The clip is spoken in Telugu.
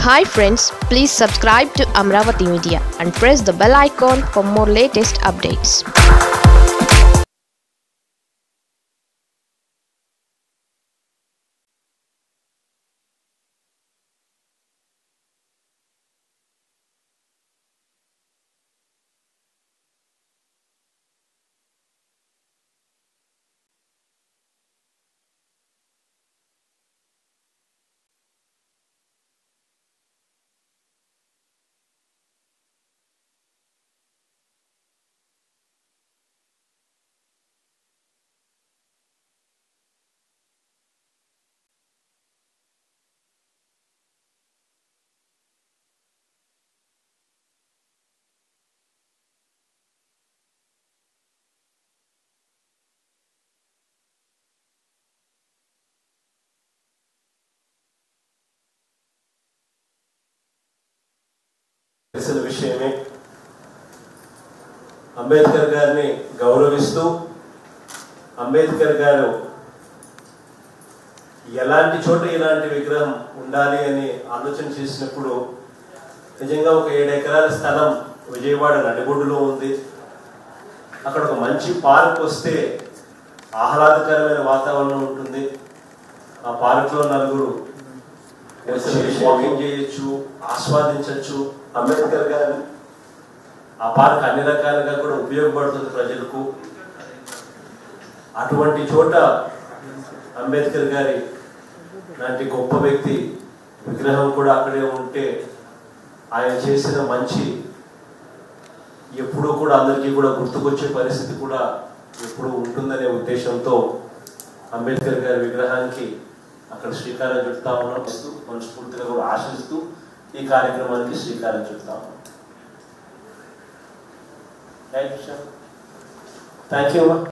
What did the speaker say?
hi friends please subscribe to Amaravathi media and press the bell icon for more latest updates తెలిసిన విషయమే అంబేద్కర్ గారిని గౌరవిస్తూ అంబేద్కర్ గారు ఎలాంటి చోట ఇలాంటి విగ్రహం ఉండాలి అని ఆలోచన చేసినప్పుడు నిజంగా ఒక ఏడు ఎకరాల స్థలం విజయవాడ నడిబొడ్డులో ఉంది అక్కడ ఒక మంచి పార్క్ వస్తే ఆహ్లాదకరమైన వాతావరణం ఉంటుంది ఆ పార్క్లో నలుగురు వాకింగ్ చేయొచ్చు ఆస్వాదించవచ్చు అంబేద్కర్ గారు ఆ పార్క్ అన్ని రకాలుగా కూడా ఉపయోగపడుతుంది ప్రజలకు అటువంటి చోట అంబేద్కర్ గారి లాంటి గొప్ప వ్యక్తి విగ్రహం కూడా అక్కడే ఉంటే ఆయన చేసిన మంచి ఎప్పుడూ కూడా అందరికీ కూడా గుర్తుకొచ్చే పరిస్థితి కూడా ఎప్పుడూ ఉంటుందనే ఉద్దేశంతో అంబేద్కర్ గారి విగ్రహానికి అక్కడ శ్రీకారం చుడతా ఉన్నాం మనస్ఫూర్తిగా కూడా ఆశిస్తూ ఈ కార్యక్రమానికి శ్రీకారం చుడతా ఉన్నాం థ్యాంక్ యూ థ్యాంక్ యూ